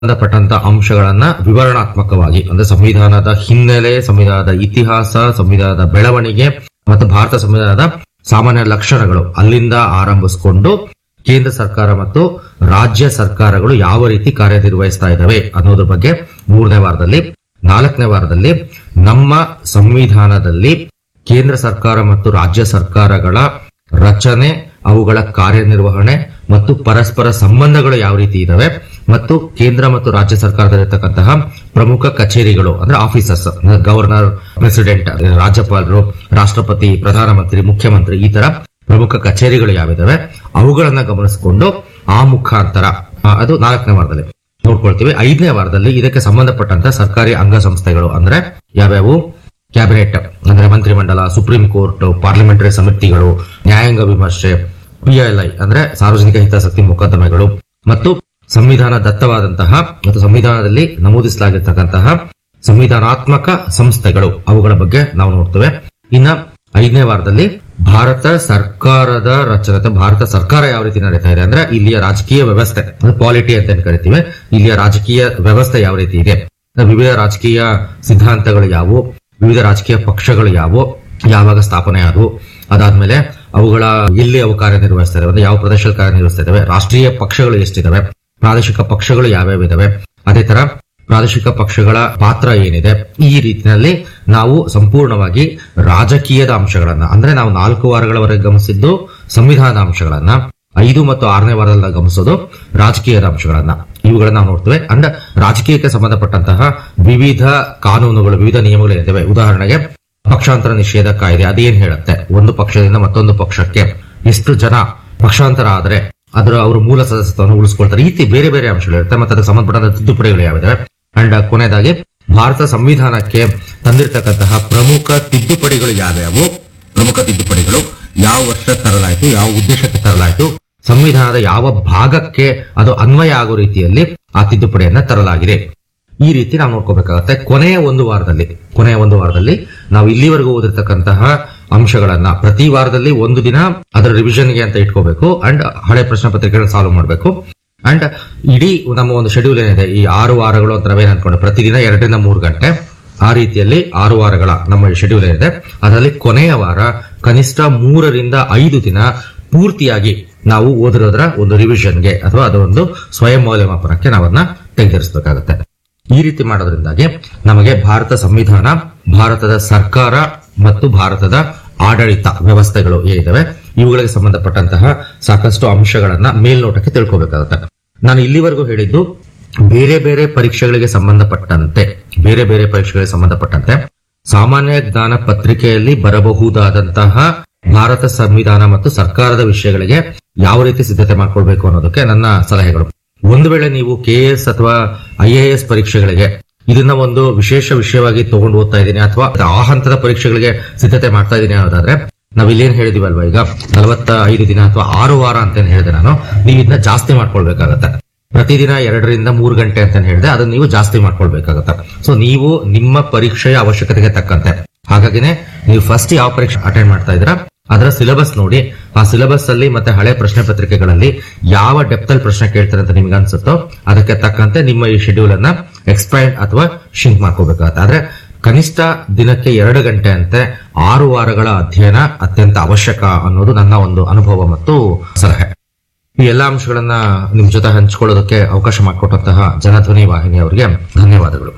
ಸಂಬಂಧಪಟ್ಟಂತ ಅಂಶಗಳನ್ನ ವಿವರಣಾತ್ಮಕವಾಗಿ ಅಂದ್ರೆ ಸಂವಿಧಾನದ ಹಿನ್ನೆಲೆ ಸಂವಿಧಾನದ ಇತಿಹಾಸ ಸಂವಿಧಾನದ ಬೆಳವಣಿಗೆ ಮತ್ತು ಭಾರತ ಸಂವಿಧಾನದ ಸಾಮಾನ್ಯ ಲಕ್ಷಣಗಳು ಅಲ್ಲಿಂದ ಆರಂಭಿಸಿಕೊಂಡು ಕೇಂದ್ರ ಸರ್ಕಾರ ಮತ್ತು ರಾಜ್ಯ ಸರ್ಕಾರಗಳು ಯಾವ ರೀತಿ ಕಾರ್ಯನಿರ್ವಹಿಸ್ತಾ ಇದ್ದಾವೆ ಅನ್ನೋದ್ರ ಬಗ್ಗೆ ಮೂರನೇ ವಾರದಲ್ಲಿ ನಾಲ್ಕನೇ ವಾರದಲ್ಲಿ ನಮ್ಮ ಸಂವಿಧಾನದಲ್ಲಿ ಕೇಂದ್ರ ಸರ್ಕಾರ ಮತ್ತು ರಾಜ್ಯ ಸರ್ಕಾರಗಳ ರಚನೆ ಅವುಗಳ ಕಾರ್ಯನಿರ್ವಹಣೆ ಮತ್ತು ಪರಸ್ಪರ ಸಂಬಂಧಗಳು ಯಾವ ರೀತಿ ಇದಾವೆ ಮತ್ತು ಕೇಂದ್ರ ಮತ್ತು ರಾಜ್ಯ ಸರ್ಕಾರದಲ್ಲಿರ್ತಕ್ಕಂತಹ ಪ್ರಮುಖ ಕಚೇರಿಗಳು ಅಂದ್ರೆ ಆಫೀಸರ್ಸ್ ಗವರ್ನರ್ ಪ್ರೆಸಿಡೆಂಟ್ ರಾಜ್ಯಪಾಲರು ರಾಷ್ಟ್ರಪತಿ ಪ್ರಧಾನಮಂತ್ರಿ ಮುಖ್ಯಮಂತ್ರಿ ಈ ತರ ಪ್ರಮುಖ ಕಚೇರಿಗಳು ಯಾವಿದಾವೆ ಅವುಗಳನ್ನ ಗಮನಿಸಿಕೊಂಡು ಆ ಮುಖಾಂತರ ಆ, ಅದು ನಾಲ್ಕನೇ ವಾರದಲ್ಲಿ ನೋಡ್ಕೊಳ್ತೀವಿ ಐದನೇ ವಾರದಲ್ಲಿ ಇದಕ್ಕೆ ಸಂಬಂಧಪಟ್ಟಂತ ಸರ್ಕಾರಿ ಅಂಗಸಂಸ್ಥೆಗಳು ಅಂದ್ರೆ ಯಾವ್ಯಾವು ಕ್ಯಾಬಿನೆಟ್ ಅಂದ್ರೆ ಮಂತ್ರಿಮಂಡಲ ಸುಪ್ರೀಂ ಕೋರ್ಟ್ ಪಾರ್ಲಿಮೆಂಟರಿ ಸಮಿತಿಗಳು ನ್ಯಾಯಾಂಗ ವಿಮರ್ಶೆ ಪಿಎಲ್ಐ ಅಂದ್ರೆ ಸಾರ್ವಜನಿಕ ಹಿತಾಸಕ್ತಿ ಮೊಕದ್ದಮೆಗಳು ಮತ್ತು ಸಂವಿಧಾನ ದತ್ತವಾದಂತಹ ಮತ್ತು ಸಂವಿಧಾನದಲ್ಲಿ ನಮೂದಿಸಲಾಗಿರ್ತಕ್ಕಂತಹ ಸಂವಿಧಾನಾತ್ಮಕ ಸಂಸ್ಥೆಗಳು ಅವುಗಳ ಬಗ್ಗೆ ನಾವು ನೋಡ್ತೇವೆ ಇನ್ನ ಐದನೇ ವಾರದಲ್ಲಿ ಭಾರತ ಸರ್ಕಾರದ ರಚನೆ ಅಥವಾ ಭಾರತ ಸರ್ಕಾರ ಯಾವ ರೀತಿ ನಡೀತಾ ಇದೆ ಅಂದ್ರೆ ಇಲ್ಲಿಯ ರಾಜಕೀಯ ವ್ಯವಸ್ಥೆ ಪಾಲಿಟಿ ಅಂತ ಏನ್ ಕರಿತೀವಿ ಇಲ್ಲಿಯ ರಾಜಕೀಯ ವ್ಯವಸ್ಥೆ ಯಾವ ರೀತಿ ಇದೆ ವಿವಿಧ ರಾಜಕೀಯ ಸಿದ್ಧಾಂತಗಳು ಯಾವುವು ವಿವಿಧ ರಾಜಕೀಯ ಪಕ್ಷಗಳು ಯಾವುವು ಯಾವಾಗ ಸ್ಥಾಪನೆ ಆದವು ಅದಾದ್ಮೇಲೆ ಅವುಗಳ ಎಲ್ಲಿ ಅವು ಕಾರ್ಯನಿರ್ವಹಿಸ್ತಾ ಇದಾವೆ ಅಂದ್ರೆ ಯಾವ ಪ್ರದೇಶದಲ್ಲಿ ಕಾರ್ಯನಿರ್ವಹಿಸ್ತಾ ಇದಾವೆ ರಾಷ್ಟ್ರೀಯ ಪಕ್ಷಗಳು ಎಷ್ಟಿದಾವೆ ಪ್ರಾದೇಶಿಕ ಪಕ್ಷಗಳು ಯಾವ್ಯಾವ ಇದಾವೆ ಅದೇ ತರ ಪ್ರಾದೇಶಿಕ ಪಕ್ಷಗಳ ಪಾತ್ರ ಏನಿದೆ ಈ ರೀತಿಯಲ್ಲಿ ನಾವು ಸಂಪೂರ್ಣವಾಗಿ ರಾಜಕೀಯದ ಅಂಶಗಳನ್ನ ಅಂದ್ರೆ ನಾವು ನಾಲ್ಕು ವಾರಗಳವರೆಗೆ ಗಮನಿಸಿದ್ದು ಸಂವಿಧಾನದ ಅಂಶಗಳನ್ನ ಐದು ಮತ್ತು ಆರನೇ ವಾರದಲ್ಲಿ ನಾವು ಗಮನಿಸೋದು ರಾಜಕೀಯದ ಅಂಶಗಳನ್ನ ಇವುಗಳನ್ನ ನಾವು ನೋಡ್ತೇವೆ ಅಂಡ್ ರಾಜಕೀಯಕ್ಕೆ ಸಂಬಂಧಪಟ್ಟಂತಹ ವಿವಿಧ ಕಾನೂನುಗಳು ವಿವಿಧ ನಿಯಮಗಳು ಏನಿವೆ ಉದಾಹರಣೆಗೆ ಪಕ್ಷಾಂತರ ನಿಷೇಧ ಕಾಯ್ದೆ ಅದೇನ್ ಹೇಳುತ್ತೆ ಒಂದು ಪಕ್ಷದಿಂದ ಮತ್ತೊಂದು ಪಕ್ಷಕ್ಕೆ ಎಷ್ಟು ಜನ ಪಕ್ಷಾಂತರ ಆದ್ರೆ ಅದರ ಅವರು ಮೂಲ ಸದಸ್ಯತ್ವವನ್ನು ಉಳಿಸ್ಕೊಳ್ತಾರೆ ಈ ರೀತಿ ಬೇರೆ ಬೇರೆ ಅಂಶಗಳಿರುತ್ತೆ ಮತ್ತೆ ಅದಕ್ಕೆ ಸಂಬಂಧಪಟ್ಟ ತಿದ್ದುಪಡಿಗಳು ಯಾವಿದಾವೆ ಅಂಡ್ ಕೊನೆಯದಾಗಿ ಭಾರತ ಸಂವಿಧಾನಕ್ಕೆ ತಂದಿರತಕ್ಕಂತಹ ಪ್ರಮುಖ ತಿದ್ದುಪಡಿಗಳು ಯಾವ್ಯಾವು ಪ್ರಮುಖ ತಿದ್ದುಪಡಿಗಳು ಯಾವ ವರ್ಷ ತರಲಾಯಿತು ಯಾವ ಉದ್ದೇಶಕ್ಕೆ ತರಲಾಯಿತು ಸಂವಿಧಾನದ ಯಾವ ಭಾಗಕ್ಕೆ ಅದು ಅನ್ವಯ ಆಗೋ ರೀತಿಯಲ್ಲಿ ಆ ತಿದ್ದುಪಡಿಯನ್ನ ತರಲಾಗಿದೆ ಈ ರೀತಿ ನಾವು ನೋಡ್ಕೋಬೇಕಾಗತ್ತೆ ಕೊನೆಯ ಒಂದು ವಾರದಲ್ಲಿ ಕೊನೆಯ ಒಂದು ವಾರದಲ್ಲಿ ನಾವು ಇಲ್ಲಿವರೆಗೂ ಓದಿರ್ತಕ್ಕಂತಹ ಅಂಶಗಳನ್ನ ಪ್ರತಿ ವಾರದಲ್ಲಿ ಒಂದು ದಿನ ಅದರ ರಿವಿಷನ್ಗೆ ಅಂತ ಇಟ್ಕೋಬೇಕು ಅಂಡ್ ಹಳೆ ಪ್ರಶ್ನೆ ಪತ್ರಿಕೆಗಳನ್ನ ಸಾಲ್ವ್ ಮಾಡಬೇಕು ಅಂಡ್ ಇಡೀ ನಮ್ಮ ಒಂದು ಶೆಡ್ಯೂಲ್ ಏನಿದೆ ಈ ಆರು ವಾರಗಳು ಅಂತ ನಾವೇನ್ ಅನ್ಕೊಂಡು ಪ್ರತಿದಿನ ಎರಡರಿಂದ ಮೂರು ಗಂಟೆ ಆ ರೀತಿಯಲ್ಲಿ ಆರು ವಾರಗಳ ನಮ್ಮ ಶೆಡ್ಯೂಲ್ ಏನಿದೆ ಅದರಲ್ಲಿ ಕೊನೆಯ ವಾರ ಕನಿಷ್ಠ ಮೂರರಿಂದ ಐದು ದಿನ ಪೂರ್ತಿಯಾಗಿ ನಾವು ಓದಿರೋದ್ರ ಒಂದು ರಿವಿಷನ್ಗೆ ಅಥವಾ ಅದರ ಒಂದು ಸ್ವಯಂ ಮೌಲ್ಯಮಾಪನಕ್ಕೆ ನಾವನ್ನ ತೆಗೆದಿರಿಸಬೇಕಾಗುತ್ತೆ ಈ ರೀತಿ ಮಾಡೋದ್ರಿಂದಾಗಿ ನಮಗೆ ಭಾರತ ಸಂವಿಧಾನ ಭಾರತದ ಸರ್ಕಾರ ಮತ್ತು ಭಾರತದ ಆಡಳಿತ ವ್ಯವಸ್ಥೆಗಳು ಏನಿದಾವೆ ಇವುಗಳಿಗೆ ಸಂಬಂಧಪಟ್ಟಂತಹ ಸಾಕಷ್ಟು ಅಂಶಗಳನ್ನ ಮೇಲ್ನೋಟಕ್ಕೆ ತಿಳ್ಕೋಬೇಕಾಗುತ್ತೆ ನಾನು ಇಲ್ಲಿವರೆಗೂ ಹೇಳಿದ್ದು ಬೇರೆ ಬೇರೆ ಪರೀಕ್ಷೆಗಳಿಗೆ ಸಂಬಂಧಪಟ್ಟಂತೆ ಬೇರೆ ಬೇರೆ ಪರೀಕ್ಷೆಗಳಿಗೆ ಸಂಬಂಧಪಟ್ಟಂತೆ ಸಾಮಾನ್ಯ ಜ್ಞಾನ ಪತ್ರಿಕೆಯಲ್ಲಿ ಬರಬಹುದಾದಂತಹ ಭಾರತ ಸಂವಿಧಾನ ಮತ್ತು ಸರ್ಕಾರದ ವಿಷಯಗಳಿಗೆ ಯಾವ ರೀತಿ ಸಿದ್ಧತೆ ಮಾಡ್ಕೊಳ್ಬೇಕು ಅನ್ನೋದಕ್ಕೆ ನನ್ನ ಸಲಹೆಗಳು ಒಂದು ವೇಳೆ ನೀವು ಕೆಎಸ್ ಅಥವಾ ಐಎಎಸ್ ಪರೀಕ್ಷೆಗಳಿಗೆ ಇದನ್ನ ಒಂದು ವಿಶೇಷ ವಿಷಯವಾಗಿ ತಗೊಂಡು ಓದ್ತಾ ಇದ್ದೀನಿ ಅಥವಾ ಆ ಹಂತದ ಪರೀಕ್ಷೆಗಳಿಗೆ ಸಿದ್ಧತೆ ಮಾಡ್ತಾ ಇದ್ದೀನಿ ಅನ್ನೋದಾದ್ರೆ ನಾವ್ ಇಲ್ಲೇನ್ ಹೇಳಿದಿವಲ್ವಾ ಈಗ ನಲವತ್ತ ಐದು ದಿನ ಅಥವಾ ಆರು ವಾರ ಅಂತ ಏನ್ ಹೇಳಿದೆ ನಾನು ನೀವು ಇದನ್ನ ಜಾಸ್ತಿ ಮಾಡ್ಕೊಳ್ಬೇಕಾಗತ್ತೆ ಪ್ರತಿದಿನ ಎರಡರಿಂದ ಮೂರು ಗಂಟೆ ಅಂತ ಹೇಳಿದೆ ಅದನ್ನ ನೀವು ಜಾಸ್ತಿ ಮಾಡ್ಕೊಳ್ಬೇಕಾಗತ್ತೆ ಸೊ ನೀವು ನಿಮ್ಮ ಪರೀಕ್ಷೆಯ ಅವಶ್ಯಕತೆಗೆ ತಕ್ಕಂತೆ ಹಾಗಾಗಿನೇ ನೀವು ಫಸ್ಟ್ ಯಾವ ಪರೀಕ್ಷೆ ಅಟೆಂಡ್ ಮಾಡ್ತಾ ಇದ್ದೀರಾ ಅದರ ಸಿಲೆಬಸ್ ನೋಡಿ ಆ ಸಿಲೆಬಸ್ ಅಲ್ಲಿ ಮತ್ತೆ ಹಳೆ ಪ್ರಶ್ನೆ ಪತ್ರಿಕೆಗಳಲ್ಲಿ ಯಾವ ಡೆಪ್ತ್ ಅಲ್ಲಿ ಪ್ರಶ್ನೆ ಕೇಳ್ತಾರೆ ಅಂತ ನಿಮ್ಗೆ ಅನ್ಸುತ್ತೋ ಅದಕ್ಕೆ ತಕ್ಕಂತೆ ನಿಮ್ಮ ಈ ಶೆಡ್ಯೂಲ್ ಅನ್ನ ಎಕ್ಸ್ಪ್ಯಾಂಡ್ ಅಥವಾ ಶಿಂಕ್ ಮಾಡ್ಕೋಬೇಕಾಗತ್ತೆ ಆದ್ರೆ ಕನಿಷ್ಠ ದಿನಕ್ಕೆ ಎರಡು ಗಂಟೆ ಅಂತೆ ಆರು ವಾರಗಳ ಅಧ್ಯಯನ ಅತ್ಯಂತ ಅವಶ್ಯಕ ಅನ್ನೋದು ನನ್ನ ಒಂದು ಅನುಭವ ಮತ್ತು ಸಲಹೆ ಈ ಎಲ್ಲಾ ಅಂಶಗಳನ್ನ ನಿಮ್ ಜೊತೆ ಹಂಚಿಕೊಳ್ಳೋದಕ್ಕೆ ಅವಕಾಶ ಮಾಡಿಕೊಟ್ಟಂತಹ ಜನಧ್ವನಿ ವಾಹಿನಿ ಅವರಿಗೆ ಧನ್ಯವಾದಗಳು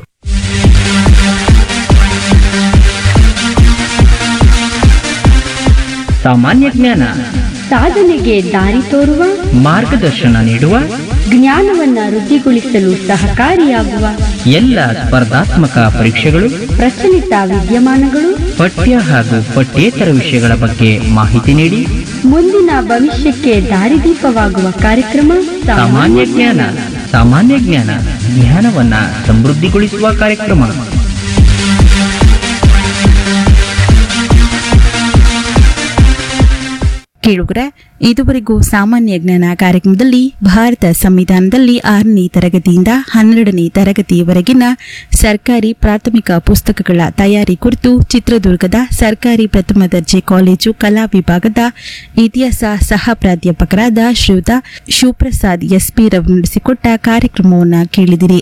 ಸಾಮಾನ್ಯ ಜ್ಞಾನ ಸಾಧನೆಗೆ ದಾರಿ ತೋರುವ ಮಾರ್ಗದರ್ಶನ ನೀಡುವ ಜ್ಞಾನವನ್ನ ವೃದ್ಧಿಗೊಳಿಸಲು ಸಹಕಾರಿಯಾಗುವ ಎಲ್ಲ ಸ್ಪರ್ಧಾತ್ಮಕ ಪರೀಕ್ಷೆಗಳು ಪ್ರಚಲಿತ ವಿದ್ಯಮಾನಗಳು ಪಠ್ಯ ಹಾಗೂ ಪಠ್ಯೇತರ ವಿಷಯಗಳ ಬಗ್ಗೆ ಮಾಹಿತಿ ನೀಡಿ ಮುಂದಿನ ಭವಿಷ್ಯಕ್ಕೆ ದಾರಿದೀಪವಾಗುವ ಕಾರ್ಯಕ್ರಮ ಸಾಮಾನ್ಯ ಜ್ಞಾನ ಸಾಮಾನ್ಯ ಜ್ಞಾನ ಜ್ಞಾನವನ್ನ ಸಮೃದ್ಧಿಗೊಳಿಸುವ ಕಾರ್ಯಕ್ರಮ ಕೇಳುಗರೆ ಇದುವರೆಗೂ ಸಾಮಾನ್ಯ ಜ್ಞಾನ ಕಾರ್ಯಕ್ರಮದಲ್ಲಿ ಭಾರತ ಸಂವಿಧಾನದಲ್ಲಿ ಆರನೇ ತರಗತಿಯಿಂದ ಹನ್ನೆರಡನೇ ತರಗತಿಯವರೆಗಿನ ಸರ್ಕಾರಿ ಪ್ರಾಥಮಿಕ ಪುಸ್ತಕಗಳ ತಯಾರಿ ಕುರಿತು ಚಿತ್ರದುರ್ಗದ ಸರ್ಕಾರಿ ಪ್ರಥಮ ದರ್ಜೆ ಕಾಲೇಜು ಕಲಾ ವಿಭಾಗದ ಇತಿಹಾಸ ಸಹ ಪ್ರಾಧ್ಯಾಪಕರಾದ ಶ್ರೀಯುತ ಶಿವಪ್ರಸಾದ್ ಎಸ್ಪಿ ರವರು ನಡೆಸಿಕೊಟ್ಟ ಕಾರ್ಯಕ್ರಮವನ್ನು ಕೇಳಿದಿರಿ